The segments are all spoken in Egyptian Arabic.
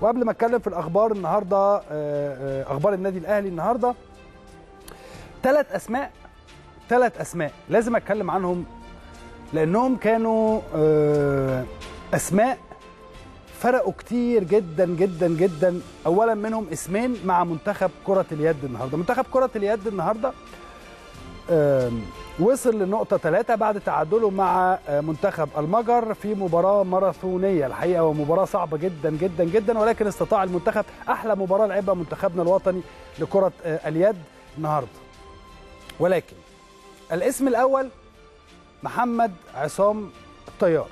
وقبل ما اتكلم في الاخبار النهارده آه، آه، اخبار النادي الاهلي النهارده ثلاث اسماء ثلاث اسماء لازم اتكلم عنهم لانهم كانوا آه، اسماء فرقوا كتير جدا جدا جدا اولا منهم اسمين مع منتخب كره اليد النهارده منتخب كره اليد النهارده آم، وصل لنقطة ثلاثة بعد تعادله مع آه، منتخب المجر في مباراة ماراثونية الحقيقة ومباراة صعبة جدا جدا جدا ولكن استطاع المنتخب أحلى مباراة لعبها منتخبنا الوطني لكرة آه، اليد النهاردة ولكن الاسم الأول محمد عصام الطيار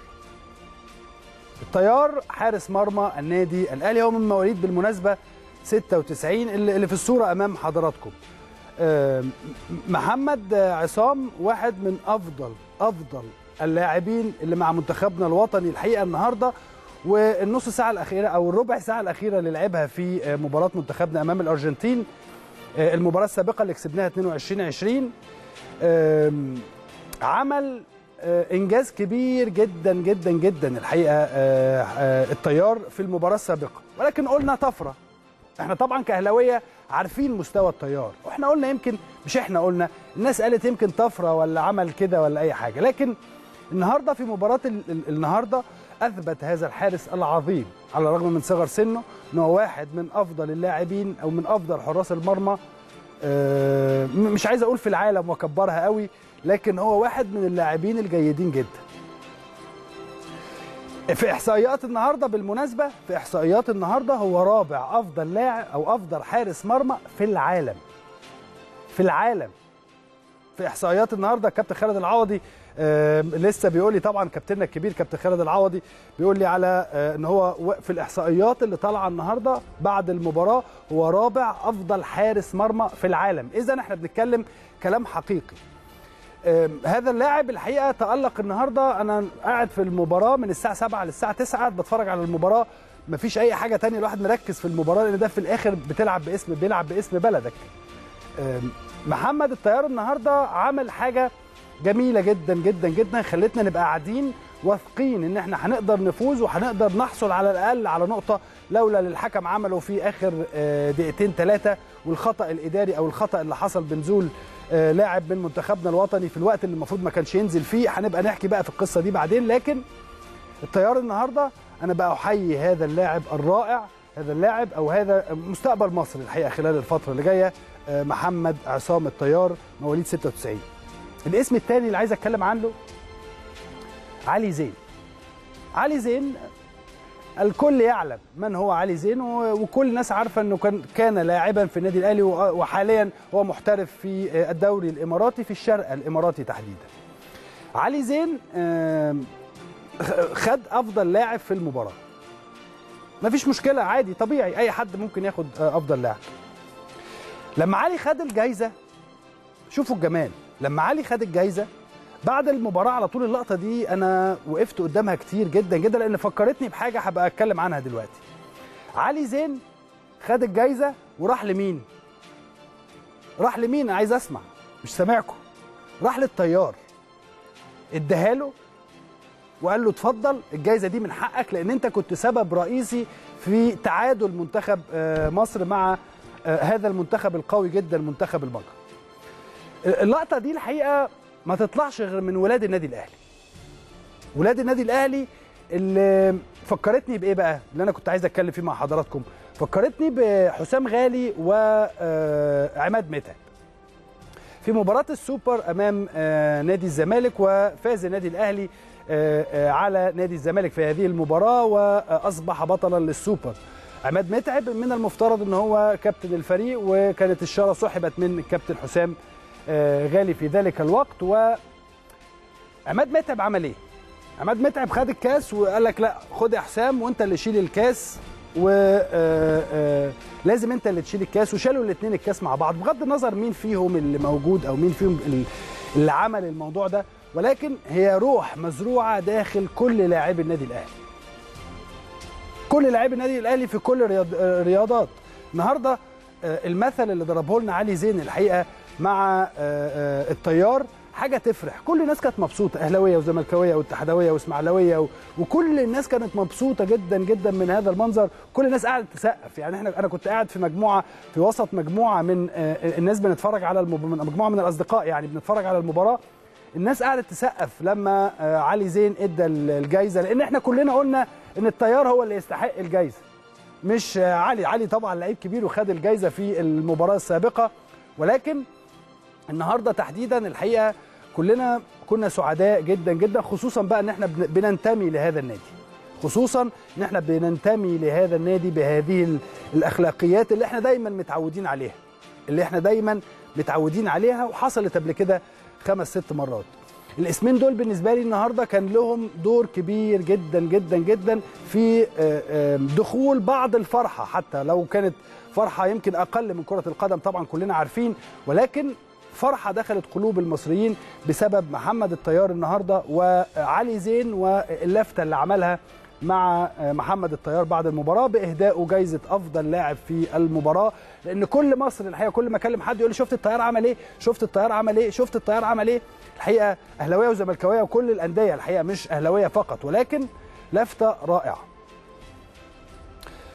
الطيار حارس مرمى النادي الاهلي هو من مواليد بالمناسبه 96 اللي اللي في الصوره امام حضراتكم آم، محمد عصام واحد من افضل افضل اللاعبين اللي مع منتخبنا الوطني الحقيقه النهارده والنص ساعه الاخيره او الربع ساعه الاخيره اللي لعبها في آه، مباراه منتخبنا امام الارجنتين آه، المباراه السابقه اللي كسبناها 22 20 آم، عمل آه، انجاز كبير جدا جدا جدا الحقيقه آه، آه، الطيار في المباراه السابقه ولكن قلنا طفره احنا طبعا كاهلاويه عارفين مستوى الطيار واحنا قلنا يمكن مش احنا قلنا الناس قالت يمكن طفره ولا عمل كده ولا اي حاجه لكن النهارده في مباراه ال- ال- النهارده اثبت هذا الحارس العظيم على الرغم من صغر سنه انه واحد من افضل اللاعبين او من افضل حراس المرمى آه، م- مش عايز اقول في العالم واكبرها قوي لكن هو واحد من اللاعبين الجيدين جدا في احصائيات النهارده بالمناسبه في احصائيات النهارده هو رابع افضل لاعب او افضل حارس مرمى في العالم في العالم في احصائيات النهارده كابتن خالد العوضي آه لسه بيقول لي طبعا كابتننا الكبير كابتن خالد العوضي بيقول لي على آه ان هو و- في الاحصائيات اللي طالعه النهارده بعد المباراه هو رابع افضل حارس مرمى في العالم اذا احنا بنتكلم كلام حقيقي آم، هذا اللاعب الحقيقه تالق النهارده انا قاعد في المباراه من الساعه 7 للساعه 9 قاعد بتفرج على المباراه مفيش اي حاجه تانية الواحد مركز في المباراه لان ده في الاخر بتلعب باسم بيلعب باسم بلدك آم، محمد الطيار النهارده عمل حاجه جميله جدا جدا جدا خلتنا نبقى قاعدين واثقين ان احنا هنقدر نفوز وهنقدر نحصل على الاقل على نقطه لولا للحكم عمله في اخر آه، دقيقتين ثلاثه والخطا الاداري او الخطا اللي حصل بنزول آه، لاعب من منتخبنا الوطني في الوقت اللي المفروض ما كانش ينزل فيه هنبقى نحكي بقى في القصه دي بعدين لكن الطيار النهارده انا بقى احيي هذا اللاعب الرائع هذا اللاعب او هذا مستقبل مصر الحقيقه خلال الفتره اللي جايه آه، محمد عصام الطيار مواليد 96 الاسم الثاني اللي عايز اتكلم عنه علي زين علي زين الكل يعلم من هو علي زين و- وكل الناس عارفه انه كان كان لاعبا في النادي الاهلي و- وحاليا هو محترف في آه، الدوري الاماراتي في الشرق الاماراتي تحديدا علي زين آم، خ- خد افضل لاعب في المباراه مفيش مشكله عادي طبيعي اي حد ممكن ياخد آه، افضل لاعب لما علي خد الجايزه شوفوا الجمال لما علي خد الجايزه بعد المباراه على طول اللقطه دي انا وقفت قدامها كتير جدا جدا لان فكرتني بحاجه هبقى اتكلم عنها دلوقتي علي زين خد الجايزه وراح لمين راح لمين أنا عايز اسمع مش سامعكم راح للطيار اداها له وقال له اتفضل الجايزه دي من حقك لان انت كنت سبب رئيسي في تعادل منتخب آه، مصر مع آه، هذا المنتخب القوي جدا منتخب المجر اللقطه دي الحقيقه ما تطلعش غير من ولاد النادي الاهلي ولاد النادي الاهلي اللي فكرتني بايه بقى اللي انا كنت عايز اتكلم فيه مع حضراتكم فكرتني بحسام غالي وعماد متعب في مباراة السوبر أمام آه، نادي الزمالك وفاز النادي الأهلي آه، آه، على نادي الزمالك في هذه المباراة وأصبح بطلا للسوبر عماد متعب من المفترض أن هو كابتن الفريق وكانت الشارة سحبت من الكابتن حسام آه، غالي في ذلك الوقت وعماد متعب عمل ايه؟ عماد متعب خد الكاس وقال لك لا خد يا حسام وانت اللي شيل الكاس ولازم انت اللي تشيل الكاس وشالوا الاثنين الكاس مع بعض بغض النظر مين فيهم اللي موجود او مين فيهم ال- اللي عمل الموضوع ده ولكن هي روح مزروعه داخل كل لاعبي النادي الاهلي كل لاعبي النادي الاهلي في كل الرياض- الرياضات النهارده آه، المثل اللي ضربه لنا علي زين الحقيقه مع آه، آه، الطيار حاجه تفرح كل الناس كانت مبسوطه اهلاويه وزملكاويه واتحداويه واسماعيلاويه و... وكل الناس كانت مبسوطه جدا جدا من هذا المنظر كل الناس قاعده تسقف يعني احنا انا كنت قاعد في مجموعه في وسط مجموعه من آه، الناس بنتفرج على المب... من- مجموعه من الاصدقاء يعني بنتفرج على المباراه الناس قاعده تسقف لما آه، علي زين ادى الجايزه لان احنا كلنا قلنا ان الطيار هو اللي يستحق الجايزه مش آه، علي علي طبعا لعيب كبير وخد الجايزه في المباراه السابقه ولكن النهارده تحديدا الحقيقه كلنا كنا سعداء جدا جدا خصوصا بقى ان احنا بن- بننتمي لهذا النادي خصوصا ان احنا بننتمي لهذا النادي بهذه ال- الاخلاقيات اللي احنا دايما متعودين عليها اللي احنا دايما متعودين عليها وحصلت قبل كده خمس ست مرات الاسمين دول بالنسبه لي النهارده كان لهم دور كبير جدا جدا جدا في آه، آه، دخول بعض الفرحه حتى لو كانت فرحه يمكن اقل من كره القدم طبعا كلنا عارفين ولكن فرحه دخلت قلوب المصريين بسبب محمد الطيار النهارده وعلي زين واللفته اللي عملها مع محمد الطيار بعد المباراه باهدائه جايزه افضل لاعب في المباراه لان كل مصر الحقيقه كل ما اكلم حد يقول لي شفت الطيار عمل ايه شفت الطيار عمل ايه شفت الطيار عمل ايه الحقيقه اهلاويه وزملكاويه وكل الانديه الحقيقه مش اهلاويه فقط ولكن لفته رائعه